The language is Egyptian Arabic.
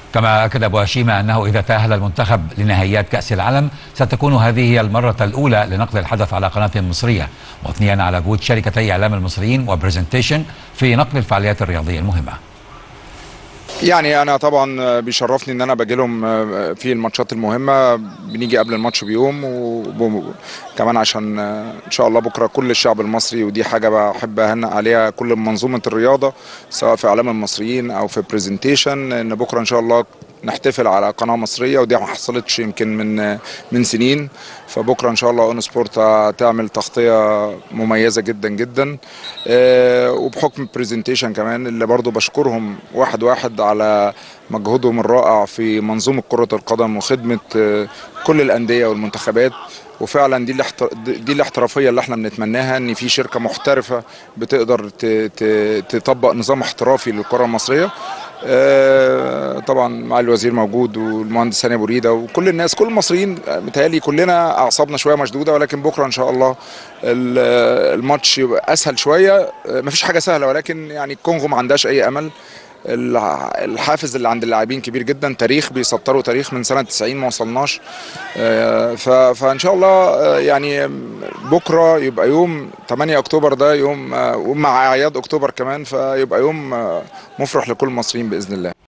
كما أكد أبو هشيمة أنه إذا تأهل المنتخب لنهائيات كأس العالم ستكون هذه هي المرة الأولى لنقل الحدث على قناة مصرية مثنيا على جهود شركتي إعلام المصريين وبرزنتيشن في نقل الفعاليات الرياضية المهمة يعني انا طبعا بيشرفني ان انا باجي لهم في الماتشات المهمه بنيجي قبل الماتش بيوم وكمان عشان ان شاء الله بكره كل الشعب المصري ودي حاجه بحب اهنئ عليها كل منظومه الرياضه سواء في اعلام المصريين او في برزنتيشن ان بكره ان شاء الله نحتفل على قناه مصريه ودي ما حصلتش يمكن من من سنين فبكره ان شاء الله اون سبورت هتعمل تغطيه مميزه جدا جدا وبحكم برزنتيشن كمان اللي برضو بشكرهم واحد واحد على مجهودهم الرائع في منظومه كره القدم وخدمه كل الانديه والمنتخبات وفعلا دي دي الاحترافيه اللي احنا بنتمناها ان في شركه محترفه بتقدر تطبق نظام احترافي للكره المصريه طبعا مع الوزير موجود والمهندس هاني ابو ريده وكل الناس كل المصريين متهيألي كلنا اعصابنا شويه مشدوده ولكن بكره ان شاء الله الماتش يبقى اسهل شويه مفيش حاجه سهله ولكن يعني الكونغو ما عندهاش اي امل الحافز اللي عند اللاعبين كبير جدا تاريخ بيسطروا تاريخ من سنه 90 ما وصلناش فان شاء الله يعني بكره يبقى يوم 8 اكتوبر ده يوم ومع اعياد اكتوبر كمان فيبقى يوم مفرح لكل المصريين باذن الله